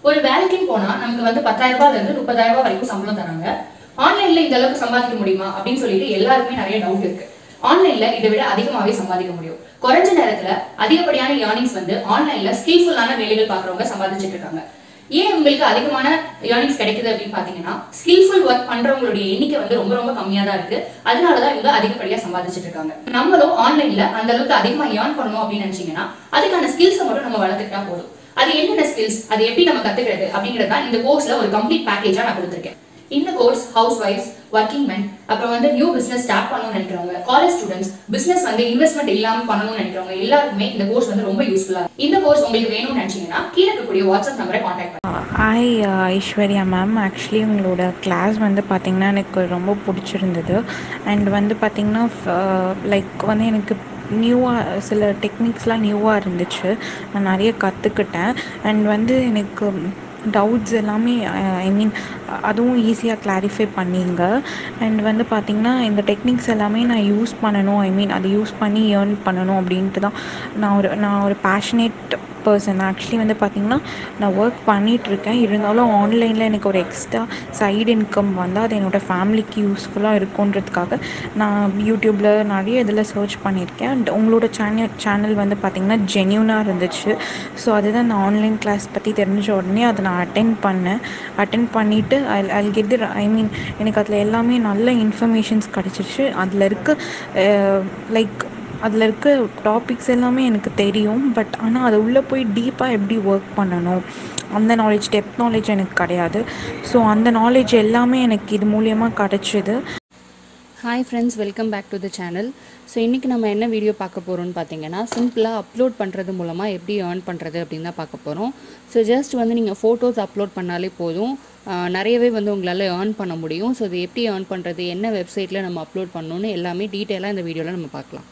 ஒரு வேலைக்குன்னு போனா நமக்கு வந்து பத்தாயிரம் ரூபாய்ல இருந்து முப்பதாயிரம் ரூபாய் வரைக்கும் சம்பளம் தராங்க ஆன்லைன்ல இந்த அளவுக்கு சம்பாதிக்க முடியுமா அப்படின்னு சொல்லிட்டு எல்லாருக்குமே நிறைய டவுட் இருக்கு ஆன்லைன்ல இதை விட அதிகமாவே சம்பாதிக்க முடியும் குறைஞ்ச நேரத்துல அதிகப்படியான ஏர்னிங்ஸ் வந்து ஆன்லைன்ல ஸ்கில்ஃபுல்லான வேலைகள் பாக்குறவங்க சம்பாதிச்சிட்டு இருக்காங்க ஏன் உங்களுக்கு அதிகமான ஏர்னிங்ஸ் கிடைக்குது அப்படின்னு பாத்தீங்கன்னா ஸ்கில்ஃபுல் ஒர்க் பண்றவங்களுடைய எண்ணிக்கை வந்து ரொம்ப ரொம்ப கம்மியா தான் இருக்கு அதனாலதான் இவங்க அதிகப்படியா சம்பாதிச்சிட்டு இருக்காங்க நம்மளும் ஆன்லைன்ல அந்த அளவுக்கு அதிகமா ஏர்ன் பண்ணணும் அப்படின்னு நினைச்சீங்கன்னா அதுக்கான ஸ்கில்ஸை மட்டும் நம்ம வளர்த்துக்கிட்டா போதும் அது என்னென்ன ஸ்கில்ஸ் அது எப்படி நம்ம கத்துக்கிறது அப்படிங்கறது தான் இந்த கோர்ஸ்ல ஒரு கம்ப்ளீட் பேக்கேஜா நான் கொடுத்துருக்கேன் இந்த கோர்ஸ் ஹவுஸ் ஒய்ஃப்ஸ் ஒர்க்கிங் மென் அப்புறம் வந்து நியூ பிசினஸ் ஸ்டார்ட் பண்ணணும்னு நினைக்கிறவங்க காலேஜ் ஸ்டூடெண்ட்ஸ் பிசினஸ் வந்து இன்வெஸ்ட்மெண்ட் இல்லாம பண்ணணும்னு நினைக்கிறவங்க எல்லாருக்குமே இந்த கோர்ஸ் வந்து ரொம்ப யூஸ்ஃபுல்லா இந்த கோர்ஸ் உங்களுக்கு வேணும்னு நினைச்சீங்கன்னா கீழே இருக்கக்கூடிய வாட்ஸ்அப் நம்பரை கான்டாக்ட் பண்ணுங்க ஹாய் ஐஸ்வர்யா மேம் ஆக்சுவலி உங்களோட கிளாஸ் வந்து பார்த்திங்கன்னா எனக்கு ரொம்ப பிடிச்சிருந்தது அண்ட் வந்து பார்த்திங்கன்னா லைக் வந்து எனக்கு நியூவாக சில டெக்னிக்ஸ்லாம் நியூவாக இருந்துச்சு நான் நிறைய கற்றுக்கிட்டேன் அண்ட் வந்து எனக்கு டவுட்ஸ் எல்லாமே ஐ மீன் அதுவும் ஈஸியாக கிளாரிஃபை பண்ணிங்க அண்ட் வந்து பார்த்திங்கன்னா இந்த டெக்னிக்ஸ் எல்லாமே நான் யூஸ் பண்ணணும் ஐ மீன் அதை யூஸ் பண்ணி ஏர்ன் பண்ணணும் அப்படின்ட்டு தான் நான் ஒரு நான் ஒரு பேஷனேட் பர்சன் ஆக்சுவலி வந்து பார்த்திங்கன்னா நான் ஒர்க் பண்ணிகிட்ருக்கேன் இருந்தாலும் ஆன்லைனில் எனக்கு ஒரு எக்ஸ்ட்ரா சைடு இன்கம் வந்து அது என்னோடய ஃபேமிலிக்கு யூஸ்ஃபுல்லாக இருக்குன்றதுக்காக நான் யூடியூப்பில் நிறைய இதில் சர்ச் பண்ணியிருக்கேன் அண்ட் உங்களோட சேனல் சேனல் வந்து பார்த்திங்கன்னா ஜென்யூனாக இருந்துச்சு ஸோ அதுதான் நான் ஆன்லைன் கிளாஸ் பற்றி தெரிஞ்ச உடனே அதை நான் அட்டென்ட் பண்ணேன் அட்டென்ட் பண்ணிவிட்டு ஐ ஐ கெட் ஐ மீன் எனக்கு அதில் எல்லாமே நல்ல இன்ஃபர்மேஷன்ஸ் கிடச்சிச்சு அதில் இருக்க லைக் அதில் இருக்க டாபிக்ஸ் எல்லாமே எனக்கு தெரியும் பட் ஆனால் அது உள்ளே போய் டீப்பாக எப்படி ஒர்க் பண்ணணும் அந்த நாலேஜ் டெப்த் நாலேஜ் எனக்கு கிடையாது ஸோ அந்த நாலேஜ் எல்லாமே எனக்கு இது மூலியமாக கிடச்சிது hi friends welcome back to the channel so இன்றைக்கி நம்ம என்ன வீடியோ பார்க்க போகிறோம்னு பார்த்தீங்கன்னா சிம்பிளாக அப்லோட் பண்ணுறது மூலமாக எப்படி ஏர்ன் பண்ணுறது அப்படின்னு தான் பார்க்க போகிறோம் ஸோ ஜஸ்ட் வந்து நீங்கள் ஃபோட்டோஸ் அப்லோட் பண்ணாலே போதும் ஆஹ் நிறையவே வந்து உங்களால் ஏர்ன் பண்ண முடியும் ஸோ அது எப்படி ஏர்ன் பண்ணுறது என்ன வெப்சைட்டில் நம்ம அப்லோட் பண்ணணும்னு எல்லாமே டீட்டெயிலாக இந்த வீடியோவில் நம்ம பார்க்கலாம்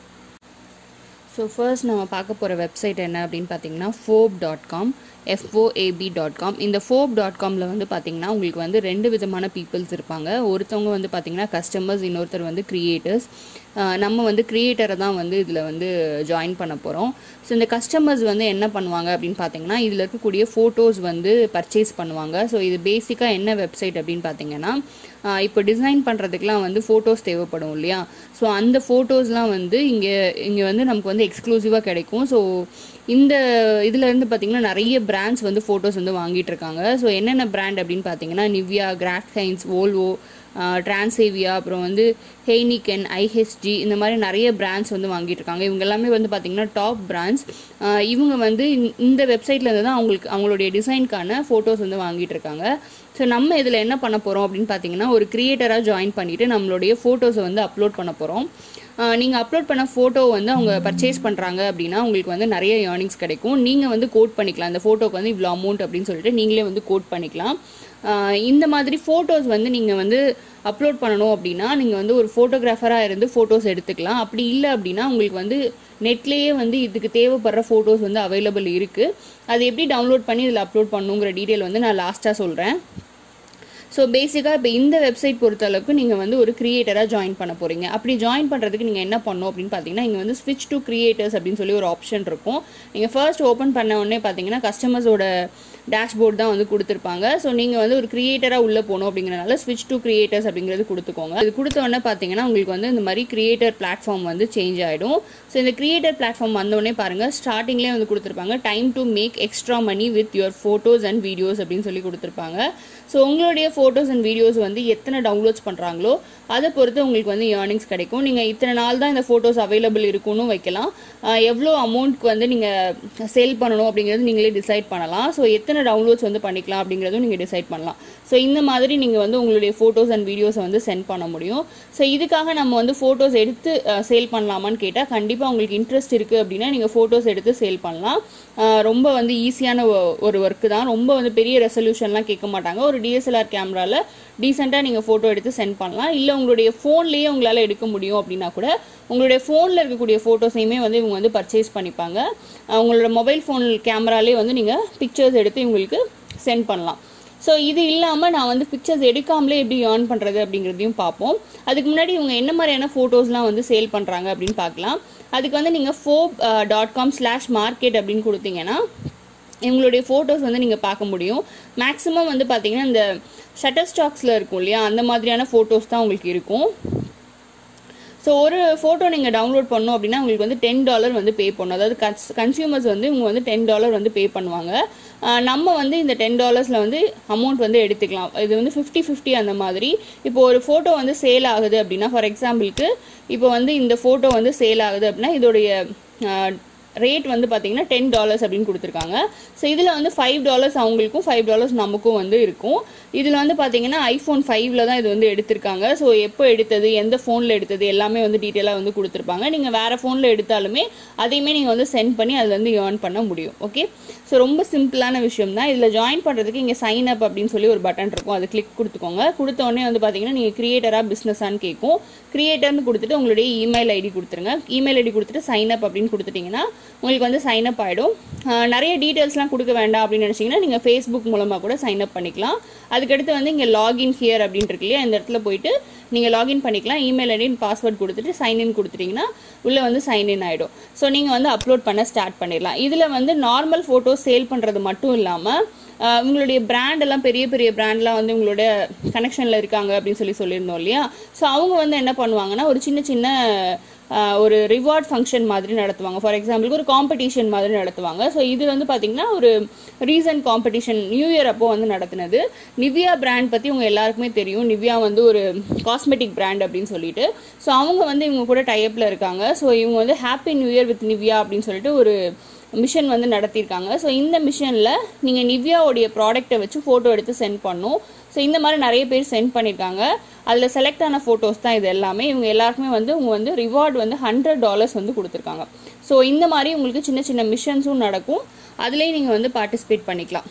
ஸோ ஃபர்ஸ்ட் நம்ம பார்க்க போகிற வெப்சைட் என்ன அப்படின்னு பார்த்தீங்கன்னா Foap dot com F O A P dot com இந்த ஃபோப் டாட் காமில் வந்து பார்த்தீங்கன்னா உங்களுக்கு வந்து ரெண்டு விதமான பீப்புள்ஸ் இருப்பாங்க ஒருத்தவங்க வந்து பார்த்தீங்கன்னா கஸ்டமர்ஸ் இன்னொருத்தர் வந்து க்ரியேட்டர்ஸ் நம்ம வந்து க்ரியேட்டரை தான் வந்து இதில் வந்து ஜாயின் பண்ண போகிறோம் ஸோ இந்த கஸ்டமர்ஸ் வந்து என்ன பண்ணுவாங்க அப்படின்னு பார்த்தீங்கன்னா இதில் இருக்கக்கூடிய ஃபோட்டோஸ் வந்து பர்ச்சேஸ் பண்ணுவாங்க ஸோ இது பேசிக்காக என்ன வெப்சைட் அப்படின்னு பார்த்தீங்கன்னா ஆஹ் இப்போ டிசைன் பண்ணுறதுக்குலாம் வந்து ஃபோட்டோஸ் தேவைப்படும் இல்லையா ஸோ அந்த ஃபோட்டோஸ்லாம் வந்து இங்கே இங்கே வந்து நமக்கு வந்து எக்ஸ்க்ளூசிவாக கிடைக்கும் ஸோ இந்த இதில் இருந்து பார்த்தீங்கன்னா நிறைய பிராண்ட்ஸ் வந்து ஃபோட்டோஸ் வந்து வாங்கிட்டு இருக்காங்க ஸோ என்னென்ன பிராண்ட் அப்படின்னு பார்த்தீங்கன்னா Nivea Kraft Heinz Volvo Transavia அப்புறம் வந்து ஹெய்னிகன் ஐஹெச்ஜி இந்த மாதிரி நிறைய பிராண்ட்ஸ் வந்து வாங்கிட்டு இருக்காங்க இவங்க எல்லாமே வந்து பார்த்தீங்கன்னா டாப் பிராண்ட்ஸ் இவங்க வந்து இந்த- இந்த வெப்சைட்ல இருந்து தான் அவங்களுக்கு அவங்களுடைய டிசைனுக்கான ஃபோட்டோஸ் வந்து வாங்கிட்டு இருக்காங்க ஸோ நம்ம இதில் என்ன பண்ண போகிறோம் அப்படின்னு பார்த்தீங்கன்னா ஒரு கிரியேட்டராக ஜாயின் பண்ணிவிட்டு நம்மளுடைய ஃபோட்டோஸை வந்து அப்லோட் பண்ண போகிறோம் நீங்கள் அப்லோட் பண்ண ஃபோட்டோ வந்து அவங்க பர்ச்சேஸ் பண்ணுறாங்க அப்படின்னா உங்களுக்கு வந்து நிறைய ஏர்னிங்ஸ் கிடைக்கும் நீங்கள் வந்து கோட் பண்ணிக்கலாம் இந்த ஃபோட்டோக்கு வந்து இவ்வளோ அமௌண்ட் அப்படின்னு சொல்லிட்டு நீங்களே வந்து கோட் பண்ணிக்கலாம் ஆஹ் இந்த மாதிரி ஃபோட்டோஸ் வந்து நீங்கள் வந்து அப்லோட் பண்ணணும் அப்படின்னா நீங்கள் வந்து ஒரு ஃபோட்டோகிராஃபராக இருந்து ஃபோட்டோஸ் எடுத்துக்கலாம் அப்படி இல்லை அப்படின்னா உங்களுக்கு வந்து நெட்லேயே வந்து இதுக்கு தேவைப்படுற ஃபோட்டோஸ் வந்து அவைலபிள் இருக்குது அது எப்படி டவுன்லோட் பண்ணி இதில் அப்லோட் பண்ணுங்கிற டீட்டெயில் வந்து நான் லாஸ்ட்டாக சொல்கிறேன் ஸோ பேசிக்காக இப்போ இந்த வெப்சைட் பொறுத்தளவுக்கு நீங்கள் வந்து ஒரு கிரியேட்டராக ஜாயின் பண்ண போகிறீங்க அப்படி ஜாயின் பண்ணுறதுக்கு நீங்கள் என்ன பண்ணணும் அப்படின்னு பார்த்தீங்கன்னா இங்கே வந்து ஸ்விட்ச் டு கிரியேட்டர்ஸ் அப்படின்னு சொல்லி ஒரு ஆப்ஷன் இருக்கும் நீங்கள் ஃபர்ஸ்ட் ஓப்பன் பண்ண உடனே பார்த்தீங்கன்னா கஸ்டமர்ஸோட டேஷ்போர்ட் தான் வந்து கொடுத்துருப்பாங்க ஸோ நீங்கள் வந்து ஒரு கிரியேட்டராக உள்ளே போகணும் அப்படிங்கிறனால ஸ்விட்ச் டு கிரியேட்டர்ஸ் அப்படிங்கிறது கொடுத்துக்கோங்க இது கொடுத்த உடனே பார்த்தீங்கன்னா உங்களுக்கு வந்து இந்த மாதிரி கிரியேட்டர் பிளாட்ஃபார்ம் வந்து சேஞ்ச் ஆகிடும் ஸோ இந்த கிரியேட்டர் பிளாட்ஃபார்ம் வந்தோடனே பாருங்கள் ஸ்டார்டிங்லேயே வந்து கொடுத்துருப்பாங்க time to make extra money with your photos and videos அப்படின்னு சொல்லி கொடுத்துருப்பாங்க ஸோ உங்களுடைய ஃபோட்டோஸ் அண்ட் வீடியோஸ் வந்து எத்தனை டவுன்லோட்ஸ் பண்ணுறாங்களோ அதை பொறுத்து உங்களுக்கு வந்து ஏர்னிங்ஸ் கிடைக்கும் நீங்கள் இத்தனை நாள் தான் இந்த ஃபோட்டோஸ் அவைலபிள் இருக்குன்னு வைக்கலாம் ஆஹ் எவ்வளோ அமௌண்ட்க்கு வந்து நீங்கள் சேல் பண்ணணும் அப்படிங்கிறது நீங்களே டிசைட் பண்ணலாம் ஸோ எத்தனை டவுன்லோட்ஸ் வந்து பண்ணிக்கலாம் அப்படிங்கிறதும் நீங்கள் டிசைட் பண்ணலாம் ஸோ இந்த மாதிரி நீங்கள் வந்து உங்களுடைய ஃபோட்டோஸ் அண்ட் வீடியோஸை வந்து சென்ட் பண்ண முடியும் ஸோ இதுக்காக நம்ம வந்து ஃபோட்டோஸ் எடுத்து சேல் பண்ணலாமான்னு கேட்டால் கண்டிப்பாக உங்களுக்கு இன்ட்ரெஸ்ட் இருக்குது அப்படின்னா நீங்கள் ஃபோட்டோஸ் எடுத்து சேல் பண்ணலாம் ஆஹ் ரொம்ப வந்து ஈஸியான ஒரு ஒர்க்கு தான் ரொம்ப வந்து பெரிய ரெசல்யூஷன்லாம் கேட்க மாட்டாங்க ஒரு டிஎஸ்எல்ஆர் கேமராவில் டீசெண்டாக நீங்கள் ஃபோட்டோ எடுத்து சென்ட் பண்ணலாம் இல்லை உங்களுடைய ஃபோன்லேயே உங்களால் எடுக்க முடியும் அப்படின்னா கூட உங்களுடைய ஃபோனில் இருக்கக்கூடிய ஃபோட்டோஸையுமே வந்து இவங்க வந்து பர்ச்சேஸ் பண்ணிப்பாங்க அஹ் உங்களோட மொபைல் ஃபோன் கேமராலே வந்து நீங்கள் பிக்சர்ஸ் எடுத்து இவங்களுக்கு சென்ட் பண்ணலாம் ஸோ இது இல்லாமல் நான் வந்து பிக்சர்ஸ் எடுக்காமலே எப்படி ஏர்ன் பண்ணுறது அப்படிங்கிறதையும் பார்ப்போம் அதுக்கு முன்னாடி இவங்க என்ன மாதிரியான ஃபோட்டோஸ்லாம் வந்து சேல் பண்ணுறாங்க அப்படின்னு பார்க்கலாம் அதுக்கு வந்து நீங்கள் Foap dot com slash market அப்படின்னு கொடுத்தீங்கன்னா இவங்களுடைய ஃபோட்டோஸ் வந்து நீங்கள் பார்க்க முடியும் மேக்ஸிமம் வந்து பார்த்தீங்கன்னா இந்த ஷட்டர் ஸ்டாக்ஸில் இருக்கும் இல்லையா அந்த மாதிரியான ஃபோட்டோஸ் தான் உங்களுக்கு இருக்கும் ஸோ ஒரு ஃபோட்டோ நீங்கள் டவுன்லோட் பண்ணோம் அப்படின்னா உங்களுக்கு வந்து டென் டாலர் வந்து பே பண்ணணும் அதாவது கன்ஸ் கன்சியூமர்ஸ் வந்து இவங்க வந்து டென் டாலர் வந்து பே பண்ணுவாங்க ஆஹ் நம்ம வந்து இந்த டென் டாலர்ஸில் வந்து அமௌண்ட் வந்து எடுத்துக்கலாம் இது வந்து ஃபிஃப்டி ஃபிஃப்டி அந்த மாதிரி இப்போ ஒரு ஃபோட்டோ வந்து சேல் ஆகுது அப்படின்னா ஃபார் எக்ஸாம்பிளுக்கு இப்போ வந்து இந்த ஃபோட்டோ வந்து சேல் ஆகுது அப்படின்னா இதோடைய ரேட் வந்து பார்த்தீங்கன்னா டென் டாலர்ஸ் அப்படின்னு கொடுத்துருக்காங்க ஸோ இதில் வந்து ஃபைவ் டாலர்ஸ் அவங்களுக்கும் ஃபைவ் டாலர்ஸ் நமக்கும் வந்து இருக்கும் இதில் வந்து பார்த்தீங்கன்னா ஐஃபோன் ஃபைவ்ல தான் இது வந்து எடுத்திருக்காங்க ஸோ எப்போ எடுத்தது எந்த ஃபோனில் எடுத்தது எல்லாமே வந்து டீட்டெயிலாக வந்து கொடுத்துருப்பாங்க நீங்கள் வேறு ஃபோனில் எடுத்தாலுமே அதையுமே நீங்கள் வந்து சென்ட் பண்ணி அதில் வந்து ஏர்ன் பண்ண முடியும் ஓகே ஸோ ரொம்ப சிம்பிளான விஷயம் தான் இதில் ஜாயின் பண்ணுறதுக்கு இங்கே சைன் அப் அப்படின்னு சொல்லி ஒரு பட்டன் இருக்கும் அது கிளிக் கொடுத்துக்கோங்க கொடுத்த உடனே வந்து பார்த்தீங்கன்னா நீங்கள் கிரியேட்டராக பிஸ்னஸான்னு கேட்கும் கிரியேட்டர்னு கொடுத்துட்டு உங்களுடைய இமெயில் ஐடி கொடுத்துருங்க இமெயில் ஐடி கொடுத்துட்டு சைன் அப் அப்படின்னு கொடுத்துட்டிங்கன்னா உங்களுக்கு வந்து சைன் அப் ஆகிடும் நிறைய டீட்டெயில்ஸ்லாம் கொடுக்க வேண்டாம் அப்படின்னு நினச்சிங்கன்னா நீங்கள் ஃபேஸ்புக் மூலமாக கூட சைன் அப் பண்ணிக்கலாம் அதுக்கடுத்து வந்து இங்கே லாகின் ஹியர் அப்படின்ட்டு இருக்கு இல்லையா இந்த இடத்துல போயிட்டு நீங்கள் லாகின் பண்ணிக்கலாம் இமெயில் ஐடி பாஸ்வேர்ட் கொடுத்துட்டு சைன்இன் கொடுத்துட்டிங்கன்னா உள்ளே வந்து சைன்இன் ஆகிடும் ஸோ நீங்கள் வந்து அப்லோட் பண்ண ஸ்டார்ட் பண்ணிடலாம் இதில் வந்து நார்மல் ஃபோட்டோஸ் சேல் பண்ணுறது மட்டும் இல்லாமல் உங்களுடைய பிராண்ட் எல்லாம் பெரிய பெரிய பிராண்ட்லாம் வந்து உங்களோட கனெக்ஷனில் இருக்காங்க அப்படின்னு சொல்லி சொல்லியிருந்தோம் இல்லையா ஸோ அவங்க வந்து என்ன பண்ணுவாங்கன்னா ஒரு சின்ன சின்ன ஆஹ், ஒரு ரிவார்ட் ஃபங்க்ஷன் மாதிரி நடத்துவாங்க ஃபார் எக்ஸாம்பிளுக்கு ஒரு காம்படிஷன் மாதிரி நடத்துவாங்க ஸோ இது வந்து பார்த்தீங்கன்னா ஒரு ரீசன்ட் காம்படிஷன் நியூ இயர் அப்போ வந்து நடத்துனது நிவ்யா பிராண்ட் பற்றி உங்க எல்லாருக்குமே தெரியும் நிவ்யா வந்து ஒரு காஸ்மெட்டிக் பிராண்ட் அப்படின்னு சொல்லிட்டு ஸோ அவங்க வந்து இவங்க கூட டைப்பில் இருக்காங்க ஸோ இவங்க வந்து happy new year with Nivea அப்படின்னு சொல்லிட்டு ஒரு மிஷன் வந்து நடத்தியிருக்காங்க ஸோ இந்த மிஷனில் நீங்கள் நிவ்யாவுடைய ப்ராடக்ட்டை வச்சு ஃபோட்டோ எடுத்து சென்ட் பண்ணும் ஸோ இந்த மாதிரி நிறைய பேர் சென்ட் பண்ணியிருக்காங்க அதில் செலக்ட் ஆன ஃபோட்டோஸ் தான் இது எல்லாமே இவங்க எல்லாருக்குமே வந்து இவங்க வந்து ரிவார்டு வந்து ஹண்ட்ரட் டாலர்ஸ் வந்து கொடுத்துருக்காங்க ஸோ இந்த மாதிரி உங்களுக்கு சின்ன சின்ன மிஷன்ஸும் நடக்கும் அதுலேயும் நீங்கள் வந்து பார்ட்டிசிபேட் பண்ணிக்கலாம்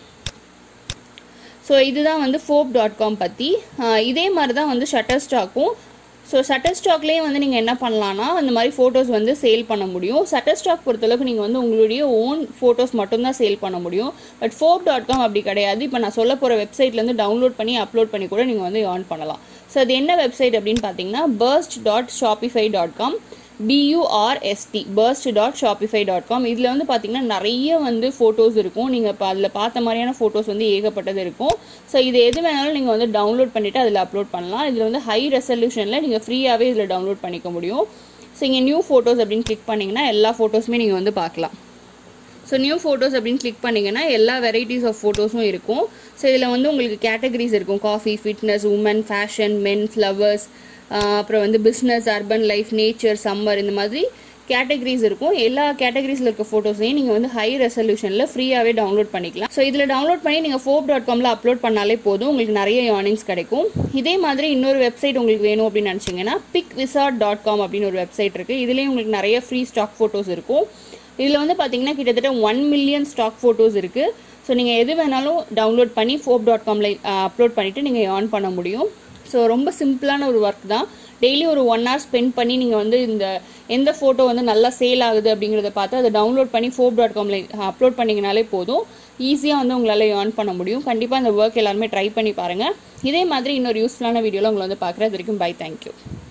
ஸோ இதுதான் வந்து ஃபோப் டாட் காம் பற்றி இதே மாதிரி தான் வந்து ஷட்டர் ஸ்டாக்கும் ஸோ சட்டர் ஸ்டாக்லேயே வந்து நீங்கள் என்ன பண்ணலான்னா அந்த மாதிரி ஃபோட்டோஸ் வந்து சேல் பண்ண முடியும் சட்டர் ஸ்டாக் பொறுத்தளவுக்கு நீங்கள் வந்து உங்களுடைய ஓன் ஃபோட்டோஸ் மட்டும்தான் சேல் பண்ண முடியும் பட் ஃபோப் டாட் காம் அப்படி கிடையாது இப்போ நான் சொல்ல போகிற வெப்சைட்லேருந்து டவுன்லோட் பண்ணி அப்லோட் பண்ணி கூட நீங்கள் வந்து ஏர்ன் பண்ணலாம் ஸோ அது என்ன வெப்சைட் அப்படின்னு பார்த்தீங்கன்னா first dot Shopify dot com பியூஆர்எஸ்டி first dot Shopify dot com இதில் வந்து பார்த்தீங்கன்னா நிறைய வந்து ஃபோட்டோஸ் இருக்கும் நீங்கள் இப்போ அதில் பார்த்த மாதிரியான ஃபோட்டோஸ் வந்து ஏகப்பட்டது இருக்கும் ஸோ இது எது வேணாலும் நீங்கள் வந்து டவுன்லோட் பண்ணிவிட்டு அதில் அப்லோட் பண்ணலாம் இதில் வந்து ஹை ரெசல்யூஷனில் நீங்கள் ஃப்ரீயாகவே இதில் டவுன்லோட் பண்ணிக்க முடியும் ஸோ இங்கே நியூ ஃபோட்டோஸ் அப்படின்னு கிளிக் பண்ணிங்கன்னா எல்லா ஃபோட்டோஸுமே நீங்கள் வந்து பார்க்கலாம் ஸோ நியூ ஃபோட்டோஸ் அப்படின்னு கிளிக் பண்ணிங்கன்னா எல்லா வெரைட்டிஸ் ஆஃப் ஃபோட்டோஸும் இருக்கும் ஸோ இதில் வந்து உங்களுக்கு கேட்டகரிஸ் இருக்கும் coffee fitness woman fashion men flowers அப்புறம் வந்து business urban life nature summer இந்த மாதிரி கேட்டகரிஸ் இருக்கும் எல்லா கேட்டகரிஸில் இருக்க ஃபோட்டோஸையும் நீங்கள் வந்து ஹை ரெசல்யூஷனில் ஃப்ரீயாகவே டவுன்லோட் பண்ணிக்கலாம் ஸோ இதில் டவுன்லோட் பண்ணி நீங்கள் ஃபோப் டாட் காமில் அப்லோட் பண்ணாலே போதும் உங்களுக்கு நிறைய ஏர்னிங்ஸ் கிடைக்கும் இதே மாதிரி இன்னொரு வெப்சைட் உங்களுக்கு வேணும் அப்படின்னு நினச்சிங்கன்னா பிக் விசார்ட் டாட் காம் அப்படின்னு ஒரு வெப்சைட் இருக்குது இதுலேயும் உங்களுக்கு நிறைய ஃப்ரீ ஸ்டாக் ஃபோட்டோஸ் இருக்கும் இதில் வந்து பார்த்தீங்கன்னா கிட்டத்தட்ட ஒன் மில்லியன் ஸ்டாக் ஃபோட்டோஸ் இருக்குது ஸோ நீங்கள் எது வேணாலும் டவுன்லோட் பண்ணி ஃபோப் டாட் காமில் அப்லோட் பண்ணிவிட்டு நீங்கள் ஏர்ன் பண்ண முடியும் ஸோ ரொம்ப சிம்பிளான ஒரு ஒர்க் தான் டெய்லி ஒரு ஒன் ஹவர் ஸ்பெண்ட் பண்ணி நீங்கள் வந்து இந்த எந்த ஃபோட்டோ வந்து நல்லா சேல் ஆகுது அப்படிங்கிறத பார்த்து அதை டவுன்லோட் பண்ணி ஃபோப் டாட் காமில் அப்லோட் பண்ணிங்கனாலே போதும் ஈஸியாக வந்து உங்களால் ஏர்ன் பண்ண முடியும் கண்டிப்பாக இந்த ஒர்க் எல்லாருமே ட்ரை பண்ணி பாருங்கள் இதே மாதிரி இன்னொரு யூஸ்ஃபுல்லான வீடியோவில் உங்களை வந்து பார்க்குறது வரைக்கும் பை தேங்க்யூ